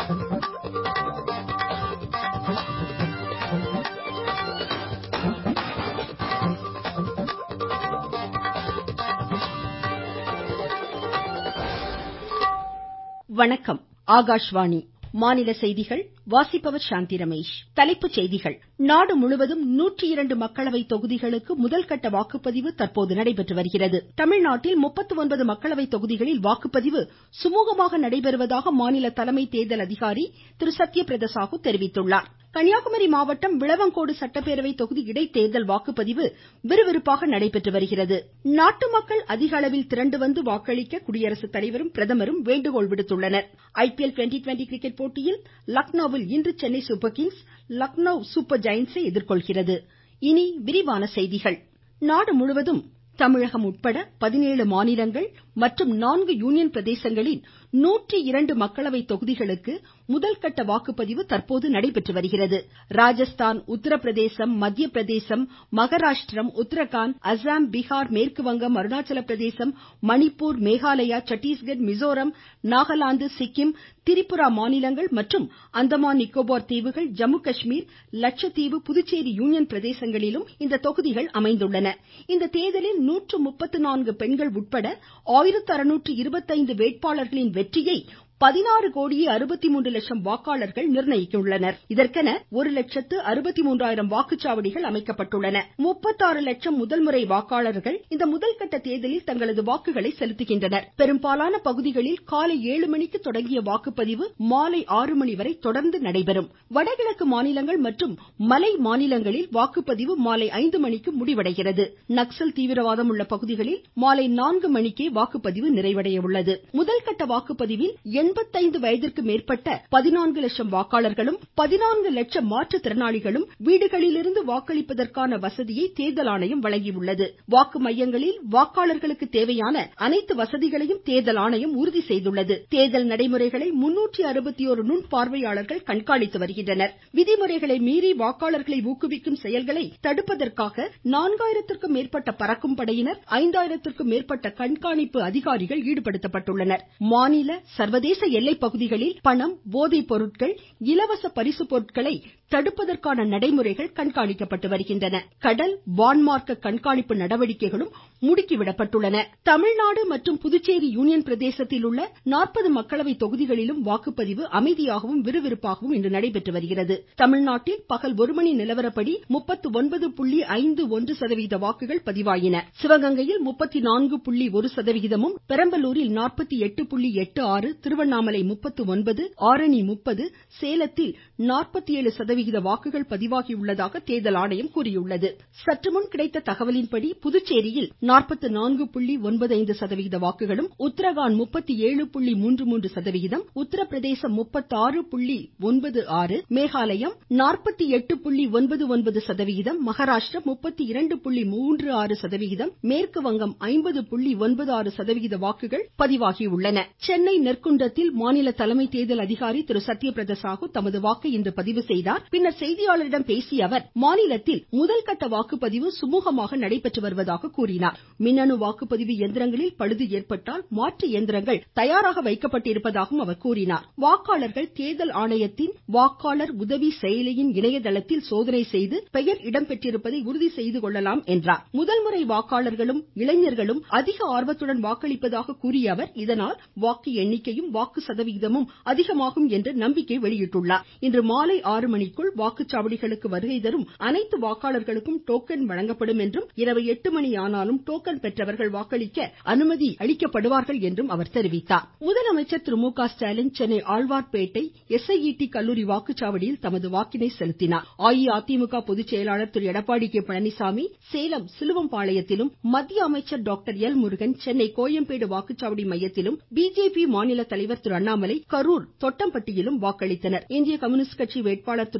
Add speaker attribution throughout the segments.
Speaker 1: வணக்கம் ஆகாஷ்வாணி மாநில செய்திகள் வாசிப்பவர் சாந்தி ரமேஷ் தலைப்புச் செய்திகள் நாடு முழுவதும் நூற்றி இரண்டு மக்களவை தொகுதிகளுக்கு முதல்கட்ட வாக்குப்பதிவு தற்போது நடைபெற்று வருகிறது தமிழ்நாட்டில் முப்பத்து ஒன்பது மக்களவை தொகுதிகளில் வாக்குப்பதிவு சுமூகமாக நடைபெறுவதாக மாநில தலைமை தேர்தல் அதிகாரி திரு சத்யபிரத சாகு தெரிவித்துள்ளார் கன்னியாகுமரி மாவட்டம் விளவங்கோடு சட்டப்பேரவை தொகுதி இடைத்தேர்தல் வாக்குப்பதிவு விறுவிறுப்பாக நடைபெற்று வருகிறது நாட்டு மக்கள் அதிக அளவில் திரண்டு வந்து வாக்களிக்க குடியரசு தலைவரும் பிரதமரும் வேண்டுகோள் விடுத்துள்ளனர் ஐபிஎல் ட்வெண்ட்டி ட்வெண்ட்டி கிரிக்கெட் போட்டியில் லக்னோவில் இன்று Chennai Super Kings Lucknow Super ஜெயண்ட்ஸை எதிர்கொள்கிறது இனி விரிவான செய்திகள் நாடு முழுவதும் தமிழகம் உட்பட பதினேழு மாநிலங்கள் மற்றும் நான்கு யூனியன் பிரதேசங்களின் நூற்றி இரண்டு மக்களவை தொகுதிகளுக்கு முதல்கட்ட வாக்குப்பதிவு தற்போது நடைபெற்று வருகிறது ராஜஸ்தான் உத்தரப்பிரதேசம் மத்திய பிரதேசம் மகாராஷ்டிரம் உத்தரகாண்ட் அசாம் பீகார் மேற்குவங்கம் அருணாச்சல பிரதேசம் மணிப்பூர் மேகாலயா சத்தீஸ்கட் மிசோரம் நாகாலாந்து சிக்கிம் திரிபுரா மாநிலங்கள் மற்றும் அந்தமான் நிக்கோபார் தீவுகள் ஜம்மு காஷ்மீர் லட்சத்தீவு புதுச்சேரி யூனியன் பிரதேசங்களிலும் இந்த தொகுதிகள் அமைந்துள்ளன இந்த தேர்தலில் நூற்று முப்பத்து நான்கு பெண்கள் உட்பட ஆயிரத்து அறுநூற்று இருபத்தைந்து வேட்பாளர்களின் வெற்றியை பதினாறு கோடியே அறுபத்து மூன்று லட்சம் வாக்காளர்கள் நிர்ணயித்துள்ளனர் இதற்கென ஒரு லட்சத்து அறுபத்து மூன்றாயிரம் வாக்குச்சாவடிகள் அமைக்கப்பட்டுள்ளன முப்பத்தாறு லட்சம் முதல்முறை வாக்காளர்கள் இந்த முதல்கட்ட தேர்தலில் தங்களது வாக்குகளை செலுத்துகின்றனர் பெரும்பாலான பகுதிகளில் காலை ஏழு மணிக்கு தொடங்கிய வாக்குப்பதிவு மாலை ஆறு மணி வரை தொடர்ந்து நடைபெறும் வடகிழக்கு மாநிலங்கள் மற்றும் மலை மாநிலங்களில் வாக்குப்பதிவு மாலை ஐந்து மணிக்கு முடிவடைகிறது நக்சல் தீவிரவாதம் உள்ள பகுதிகளில் மாலை நான்கு மணிக்கே வாக்குப்பதிவு நிறைவடைய உள்ளது முதல்கட்ட வாக்குப்பதிவில் எண்பத்தைந்து வயதிற்கு மேற்பட்ட பதினான்கு லட்சம் வாக்காளர்களும் பதினான்கு லட்சம் மாற்றுத்திறனாளிகளும் வீடுகளிலிருந்து வாக்களிப்பதற்கான வசதியை தேர்தல் ஆணையம் வழங்கியுள்ளது வாக்கு மையங்களில் வாக்காளர்களுக்கு தேவையான அனைத்து வசதிகளையும் தேர்தல் ஆணையம் உறுதி செய்துள்ளது தேர்தல் நடைமுறைகளை முன்னூற்றி அறுபத்தி ஒரு நுண் பார்வையாளர்கள் கண்காணித்து வருகின்றனர் விதிமுறைகளை மீறி வாக்காளர்களை ஊக்குவிக்கும் செயல்களை தடுப்பதற்காக நான்காயிரத்திற்கும் மேற்பட்ட பறக்கும் படையினர் ஐந்தாயிரத்திற்கும் மேற்பட்ட கண்காணிப்பு அதிகாரிகள் ஈடுபடுத்தப்பட்டுள்ளனர் மாநில சர்வதேச எல்லை பகுதிகளில் பணம் போதை பொருட்கள் இலவச பரிசு பொருட்களை தடுப்பதற்கான நடைமுறைகள் கண்காணிக்கப்பட்டு வருகின்றன கடல் வான்மார்க்க கண்காணிப்பு நடவடிக்கைகளும் முடுக்கிவிடப்பட்டுள்ளன தமிழ்நாடு மற்றும் புதுச்சேரி யூனியன் பிரதேசத்தில் உள்ள நாற்பது மக்களவை தொகுதிகளிலும் வாக்குப்பதிவு அமைதியாகவும் விறுவிறுப்பாகவும் இன்று நடைபெற்று வருகிறது தமிழ்நாட்டில் பகல் ஒரு மணி நிலவரப்படி முப்பத்து ஒன்பது புள்ளி ஐந்து ஒன்று சதவிகித வாக்குகள் பதிவாயின சிவகங்கையில் முப்பத்து நான்கு புள்ளி ஒரு சதவிகிதமும் பெரம்பலூரில் நாற்பத்து எட்டு புள்ளி எட்டு ஆறு திருவண்ணாமலை முப்பத்து ஒன்பது ஆரணி முப்பது சேலத்தில் நாற்பத்து ஏழு சதவிகித வாக்குகள் பதிவாகியுள்ளதாக தேர்தல் ஆணையம் கூறியுள்ளது சற்றுமுன் கிடைத்த தகவலின்படி புதுச்சேரியில் நாற்பத்து நான்கு புள்ளி ஒன்பது ஐந்து சதவிகித வாக்குகளும் உத்தரகாண்ட் முப்பத்து ஏழு புள்ளி மூன்று மூன்று சதவிகிதம் உத்தரப்பிரதேசம் முப்பத்தாறு புள்ளி ஒன்பது ஆறு மேகாலயம் நாற்பத்து எட்டு புள்ளி ஒன்பது ஒன்பது சதவிகிதம் மகாராஷ்டிரம் முப்பத்து இரண்டு புள்ளி மூன்று ஆறு சதவிகிதம் மேற்கு வங்கம் ஐம்பது புள்ளி ஒன்பது ஆறு சதவிகித வாக்குகள் பதிவாகியுள்ளன சென்னை நெற்குன்றத்தில் மாநில தலைமை தேர்தல் அதிகாரி திரு சத்யபிரத சாகு தமது வாக்கை இன்று பதிவு செய்தார் பின்னர் செய்தியாளர்களிடம் பேசிய அவர் மாநிலத்தில் முதல்கட்ட வாக்குப்பதிவு சுமூகமாக நடைபெற்று வருவதாக கூறினார் மின்னணு வாக்குப்பதிவு இயந்திரங்களில் பழுது ஏற்பட்டால் மாற்று இயந்திரங்கள் தயாராக வைக்கப்பட்டிருப்பதாகவும் அவர் கூறினார் வாக்காளர்கள் தேர்தல் ஆணையத்தின் வாக்காளர் உதவி செயலியின் இணையதளத்தில் சோதனை செய்து பெயர் இடம்பெற்றிருப்பதை உறுதி செய்து கொள்ளலாம் என்றார் முதல்முறை வாக்காளர்களும் இளைஞர்களும் அதிக ஆர்வத்துடன் வாக்களிப்பதாக கூறிய அவர் இதனால் வாக்கு எண்ணிக்கையும் வாக்கு சதவிகிதமும் அதிகமாகும் என்று நம்பிக்கை வெளியிட்டுள்ளார் இன்று மாலை ஆறு மணிக்குள் வாக்குச்சாவடிகளுக்கு வருகை தரும் அனைத்து வாக்காளர்களுக்கும் டோக்கன் வழங்கப்படும் என்றும் இரவு எட்டு மணி ஆனாலும் டோக்கன் பெற்றவர்கள் வாக்களிக்க அனுமதி அளிக்கப்படுவார்கள் என்றும் அவர் தெரிவித்தார் முதலமைச்சர் திரு Mu Ka Stalin Chennai Alwarpet S I E T கல்லூரி வாக்குச்சாவடியில் தமது வாக்கினை செலுத்தினார் அஇஅதிமுக பொதுச்செயலாளர் திரு எடப்பாடி கே பழனிசாமி சேலம் சிலுவம்பாளையத்திலும் மத்திய அமைச்சர் டாக்டர் எல் முருகன் சென்னை கோயம்பேடு வாக்குச்சாவடி மையத்திலும் பிஜேபி மாநில தலைவர் திரு அண்ணாமலை கரூர் தொட்டம்பட்டியிலும் வாக்களித்தனர் இந்திய கம்யூனிஸ்ட் கட்சி வேட்பாளர் திரு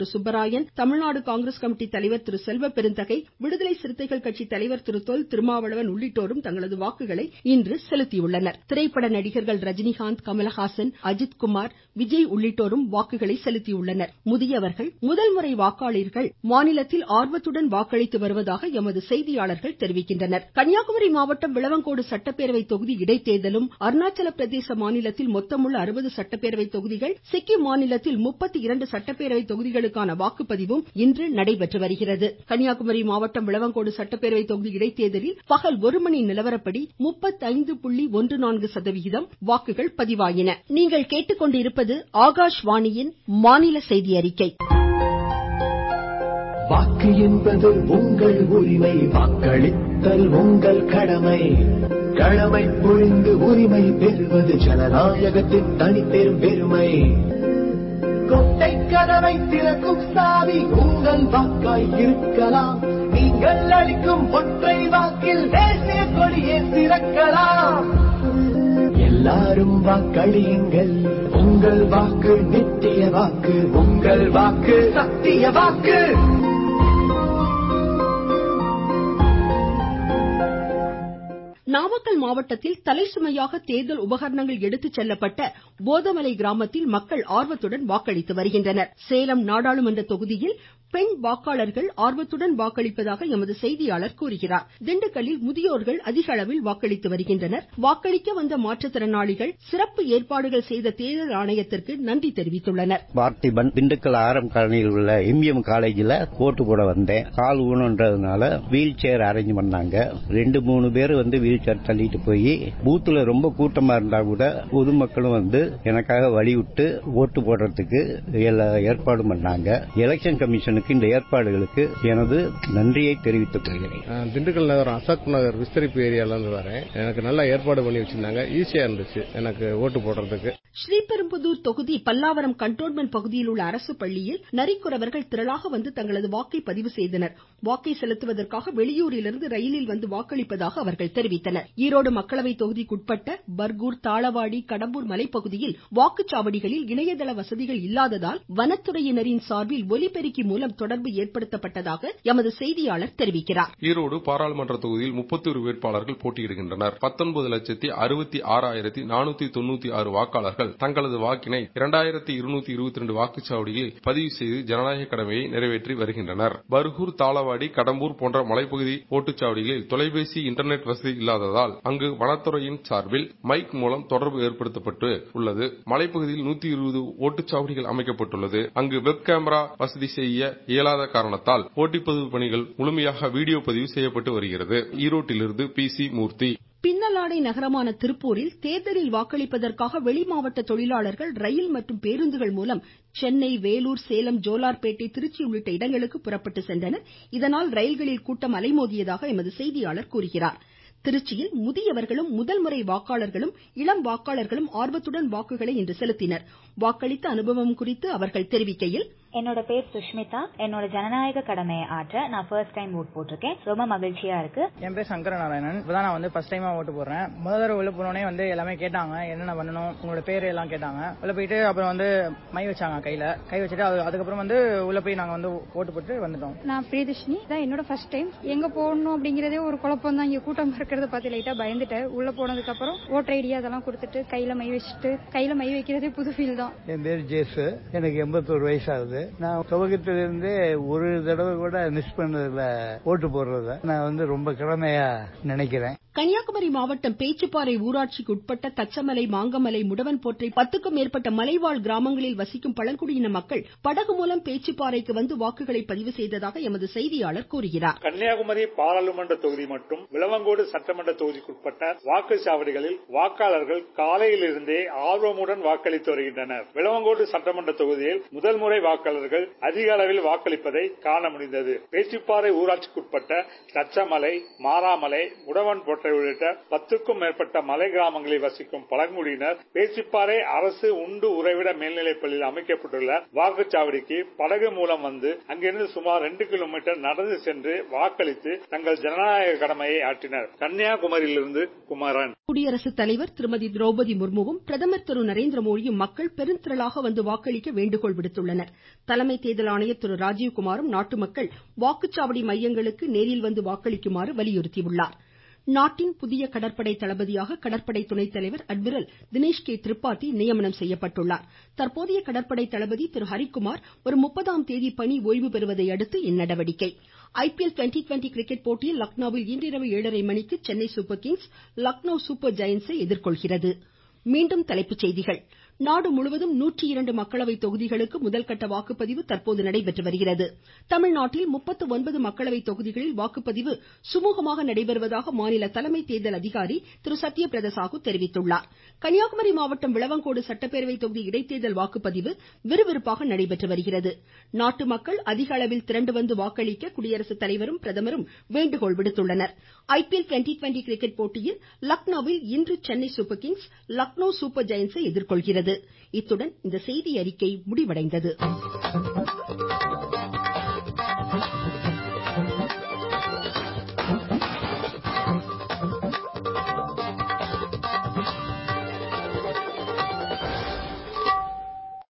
Speaker 1: திரு சுப்பராயன் தமிழ்நாடு காங்கிரஸ் கமிட்டி தலைவர் திரு செல்வ பெருந்தகை விடுதலை சிறுத்தைகள் கட்சி தலைவர் திரு தொல் திருமாவளவன் உள்ளிட்டோரும் தங்களது வாக்குகளை இன்று செலுத்தியுள்ளனர் திரைப்பட நடிகர்கள் ரஜினிகாந்த் கமலஹாசன் அஜித்குமார் விஜய் உள்ளிட்டோரும் வாக்குகளை செலுத்தியுள்ளனர் முதியவர்கள் முதல் முறை வாக்காளர்கள் மாநிலத்தில் ஆர்வத்துடன் வாக்களித்து வருவதாக எமது செய்தியாளர்கள் தெரிவிக்கின்றனர் கன்னியாகுமரி மாவட்டம் விளவங்கோடு சட்டப்பேரவை தொகுதி இடைத்தேர்தலும் அருணாச்சல பிரதேச மாநிலத்தில் மொத்தமுள்ள அறுபது சட்டப்பேரவை தொகுதிகள் சிக்கிம் மாநிலத்தில் முப்பத்தி இரண்டு சட்டப்பேரவை தொகுதிகளுக்கான வாக்குப்பதிவும் இன்று நடைபெற்று வருகிறது கன்னியாகுமரி மாவட்டம் விளவங்கோடு சட்டப்பேரவை தொகுதி இடைத்தேர்தலில் பகல் ஒரு மணி நிலவரப்படி முப்பத்தைந்து புள்ளி ஒன்று நான்கு சதவிகிதம் வாக்குகள் பதிவாயின நீங்கள் கேட்டுக்கொண்டிருப்பது ஆகாஷ்வாணியின் மாநில செய்தி அறிக்கை
Speaker 2: வாக்கு என்பது உங்கள் உரிமை வாக்களித்தல் உங்கள் கடமை கடமை புரிந்து உரிமை பெறுவது ஜனநாயகத்தின் தனிப்பெரும் பெருமை கொட்டை கதவை திறக்கும் சாவி உங்கள் வாக்காய் இருக்கலாம் நீங்கள் அளிக்கும் ஒற்றை வாக்கில் தேசிய கொடியை திறக்கலாம் எல்லாரும் வாக்களியுங்கள் உங்கள் வாக்கு நித்திய வாக்கு உங்கள் வாக்கு சத்திய வாக்கு
Speaker 1: நாமக்கல் மாவட்டத்தில் தலைசுமையாக தேர்தல் உபகரணங்கள் எடுத்துச் செல்லப்பட்ட போதமலை கிராமத்தில் மக்கள் ஆர்வத்துடன் வாக்களித்து வருகின்றனர் சேலம் நாடாளுமன்ற தொகுதியில் பெண் வாக்காளர்கள் ஆர்வத்துடன் வாக்களிப்பதாக எமது செய்தியாளர் கூறுகிறார் திண்டுக்கல்லில் முதியோர்கள் அதிக அளவில் வாக்களித்து வருகின்றனர் வாக்களிக்க வந்த மாற்றுத்திறனாளிகள் சிறப்பு ஏற்பாடுகள் செய்த தேர்தல் ஆணையத்திற்கு நன்றி தெரிவித்துள்ளனர்
Speaker 3: பார்த்திபன் திண்டுக்கல் ஆரம் காலனியில் உள்ள எம்எம் காலேஜில் ஓட்டு போட வந்தேன் கால் ஊனன்றதுனால வீல் சேர் அரேஞ்ச் பண்ணாங்க ரெண்டு மூணு பேர் வந்து வீல் சேர் தள்ளிட்டு போய் பூத்துல ரொம்ப கூட்டமா இருந்தா கூட பொதுமக்களும் வந்து எனக்காக வழிவிட்டு ஓட்டு போடுறதுக்கு எல்லா ஏற்பாடும் பண்ணாங்க எலெக்ஷன் கமிஷனுக்கு இந்த ஏற்பாடுகளுக்கு எனது நன்றியை தெரிவித்துக் கொள்கிறேன்
Speaker 4: நான் திண்டுக்கல் நகரம் அசோக் நகர் விஸ்தரிப்பு ஏரியால இருந்து வரேன் எனக்கு நல்லா ஏற்பாடு பண்ணி வச்சிருந்தாங்க ஈஸியா இருந்துச்சு எனக்கு ஓட்டு போடுறதுக்கு
Speaker 1: ஸ்ரீபெரும்புதூர் தொகுதி பல்லாவரம் கண்டோன்மெண்ட் பகுதியில் உள்ள அரசு பள்ளியில் நரிக்குறவர்கள் திரளாக வந்து தங்களது வாக்கை பதிவு செய்தனர் வாக்கை செலுத்துவதற்காக வெளியூரிலிருந்து ரயிலில் வந்து வாக்களிப்பதாக அவர்கள் தெரிவித்தனர் ஈரோடு மக்களவை தொகுதிக்குட்பட்ட பர்கூர் தாளவாடி கடம்பூர் மலைப்பகுதியில் வாக்குச்சாவடிகளில் இணையதள வசதிகள் இல்லாததால் வனத்துறையினரின் சார்பில் ஒலிபெருக்கி மூலம் தொடர்பு ஏற்படுத்தப்பட்டதாக எமது செய்தியாளர் தெரிவிக்கிறார்
Speaker 5: ஈரோடு பாராளுமன்ற தொகுதியில் முப்பத்தொரு வேட்பாளர்கள் போட்டியிடுகின்றனர் பத்தொன்பது லட்சத்தி அறுபத்தி ஆறாயிரத்தி நானூத்தி தொண்ணூத்தி ஆறு வாக்காளர்கள் தங்களது வாக்கினை இரண்டாயிரத்தி இருநூத்தி இருபத்தி ரெண்டு வாக்குச்சாவடிகளில் பதிவு செய்து ஜனநாயக கடமையை நிறைவேற்றி வருகின்றனர் பர்கூர் தாளவாடி கடம்பூர் போன்ற மலைப்பகுதி ஓட்டுச்சாவடிகளில் தொலைபேசி இன்டர்நெட் வசதி இல்லாததால் அங்கு வனத்துறையின் சார்பில் மைக் மூலம் தொடர்பு ஏற்படுத்தப்பட்டு உள்ளது மலைப்பகுதியில் நூத்தி இருபது ஓட்டுச்சாவடிகள் அமைக்கப்பட்டுள்ளது அங்கு வெப் கேமரா வசதி செய்ய இயலாத காரணத்தால் ஓட்டிப்பதிவு பணிகள் முழுமையாக வீடியோ பதிவு செய்யப்பட்டு வருகிறது ஈரோட்டிலிருந்து பி சி மூர்த்தி
Speaker 1: பின்னலாடை நகரமான திருப்பூரில் தேர்தலில் வாக்களிப்பதற்காக வெளிமாவட்ட தொழிலாளர்கள் ரயில் மற்றும் பேருந்துகள் மூலம் சென்னை வேலூர் சேலம் ஜோலார்பேட்டை திருச்சி உள்ளிட்ட இடங்களுக்கு புறப்பட்டு சென்றனர் இதனால் ரயில்களில் கூட்டம் அலைமோதியதாக எமது செய்தியாளர் கூறுகிறார் திருச்சியில் முதியவர்களும் முதல் முறை வாக்காளர்களும் இளம் வாக்காளர்களும் ஆர்வத்துடன் வாக்குகளை இன்று செலுத்தினர் வாக்களித்த அனுபவம் குறித்து அவர்கள் தெரிவிக்கையில்
Speaker 6: என்னோட பேர் சுஷ்மிதா என்னோட ஜனநாயக கடமையை ஆற்ற நான் ஃபர்ஸ்ட் டைம் ஓட் போட்டிருக்கேன் ரொம்ப மகிழ்ச்சியா இருக்கு
Speaker 7: என் பேர் சங்கர நாராயணன் இப்பதான் நான் வந்து ஃபர்ஸ்ட் டைமா ஓட்டு போடுறேன் முதல் தடவை உள்ள போனோடனே வந்து எல்லாமே கேட்டாங்க என்னென்ன பண்ணணும் உங்களோட பேர் எல்லாம் கேட்டாங்க உள்ள போயிட்டு அப்புறம் வந்து மை வச்சாங்க கையில கை வச்சுட்டு அது அதுக்கப்புறம் வந்து உள்ள போய் நாங்க வந்து ஓட்டு போட்டு வந்துட்டோம்
Speaker 8: நான் பிரியதர்ஷினி தான் என்னோட ஃபர்ஸ்ட் டைம் எங்க போகணும் அப்படிங்கறதே ஒரு குழப்பம் தான் இங்க கூட்டம் இருக்கிறத பார்த்து லைட்டா பயந்துட்டேன் உள்ள போனதுக்கு அப்புறம் ஓட்டர் ஐடி அதெல்லாம் கொடுத்துட்டு கையில மை வச்சுட்டு கையில மை வைக்கிறதே புது ஃபீல் தான்
Speaker 9: என் பேர் ஜேசு எனக்கு எண்பத்தோரு வயசு ஆகுது நான் துவக்கத்திலிருந்தே ஒரு தடவை கூட மிஸ் பண்ணதுல ஓட்டு போடுறத நான் வந்து ரொம்ப கடமையா நினைக்கிறேன்
Speaker 1: கன்னியாகுமரி மாவட்டம் பேச்சுப்பாறை ஊராட்சிக்கு உட்பட்ட தச்சமலை மாங்கமலை முடவன் போற்றை பத்துக்கும் மேற்பட்ட மலைவாழ் கிராமங்களில் வசிக்கும் பழங்குடியின மக்கள் படகு மூலம் பேச்சுப்பாறைக்கு வந்து வாக்குகளை பதிவு செய்ததாக எமது செய்தியாளர் கூறுகிறார்
Speaker 10: கன்னியாகுமரி பாராளுமன்ற தொகுதி மற்றும் விளவங்கோடு சட்டமன்ற தொகுதிக்குட்பட்ட வாக்குச்சாவடிகளில் வாக்காளர்கள் காலையிலிருந்தே ஆர்வமுடன் வாக்களித்து வருகின்றனர் விளவங்கோடு சட்டமன்ற தொகுதியில் முதல் முறை வாக்காளர்கள் அதிக அளவில் வாக்களிப்பதை காண முடிந்தது பேச்சுப்பாறை ஊராட்சிக்குட்பட்ட தச்சமலை மாராமலை முடவன் போற்றை மலைக்கோட்டை உள்ளிட்ட பத்துக்கும் மேற்பட்ட மலை கிராமங்களில் வசிக்கும் பழங்குடியினர் பேச்சிப்பாறை அரசு உண்டு உறைவிட மேல்நிலைப் பள்ளியில் அமைக்கப்பட்டுள்ள வாக்குச்சாவடிக்கு படகு மூலம் வந்து அங்கிருந்து சுமார் ரெண்டு கிலோமீட்டர் நடந்து சென்று வாக்களித்து தங்கள் ஜனநாயக கடமையை ஆற்றினர் கன்னியாகுமரியிலிருந்து குமரன்
Speaker 1: குடியரசுத் தலைவர் திருமதி திரௌபதி முர்முவும் பிரதமர் திரு நரேந்திர மோடியும் மக்கள் பெருந்திரளாக வந்து வாக்களிக்க வேண்டுகோள் விடுத்துள்ளனர் தலைமை தேர்தல் ஆணையர் திரு ராஜீவ்குமாரும் நாட்டு மக்கள் வாக்குச்சாவடி மையங்களுக்கு நேரில் வந்து வாக்களிக்குமாறு வலியுறுத்தியுள்ளார் நாட்டின் புதிய கடற்படை தளபதியாக கடற்படை துணைத் தலைவர் அட்மிரல் தினேஷ் கே திரிபாதி நியமனம் செய்யப்பட்டுள்ளார் தற்போதைய கடற்படை தளபதி திரு ஹரிகுமார் வரும் முப்பதாம் தேதி பணி ஓய்வு பெறுவதை அடுத்து இந்நடவடிக்கை ஐபிஎல் டுவெண்டி டுவெண்டி கிரிக்கெட் போட்டியில் லக்னோவில் இன்றிரவு ஏழரை மணிக்கு Chennai Super Kings Lucknow Super ஜெயண்ட்ஸை எதிர்கொள்கிறது மீண்டும் தலைப்புச் செய்திகள் நாடு முழுவதும் நூற்றி இரண்டு மக்களவை தொகுதிகளுக்கு முதல்கட்ட வாக்குப்பதிவு தற்போது நடைபெற்று வருகிறது தமிழ்நாட்டில் முப்பத்து ஒன்பது மக்களவை தொகுதிகளில் வாக்குப்பதிவு சுமூகமாக நடைபெறுவதாக மாநில தலைமை தேர்தல் அதிகாரி திரு சத்யபிரத சாகு தெரிவித்துள்ளார் கன்னியாகுமரி மாவட்டம் விளவங்கோடு சட்டப்பேரவை தொகுதி இடைத்தேர்தல் வாக்குப்பதிவு விறுவிறுப்பாக நடைபெற்று வருகிறது நாட்டு மக்கள் அதிக அளவில் திரண்டு வந்து வாக்களிக்க குடியரசுத் தலைவரும் பிரதமரும் வேண்டுகோள் விடுத்துள்ளனர் ஐபிஎல் டுவெண்டி டுவெண்டி கிரிக்கெட் போட்டியில் லக்னோவில் இன்று Chennai Super Kings Lucknow Super ஜெயண்ட்ஸை எதிர்கொள்கிறது இத்துடன் இந்த செய்தியறிக்கை முடிவடைந்தது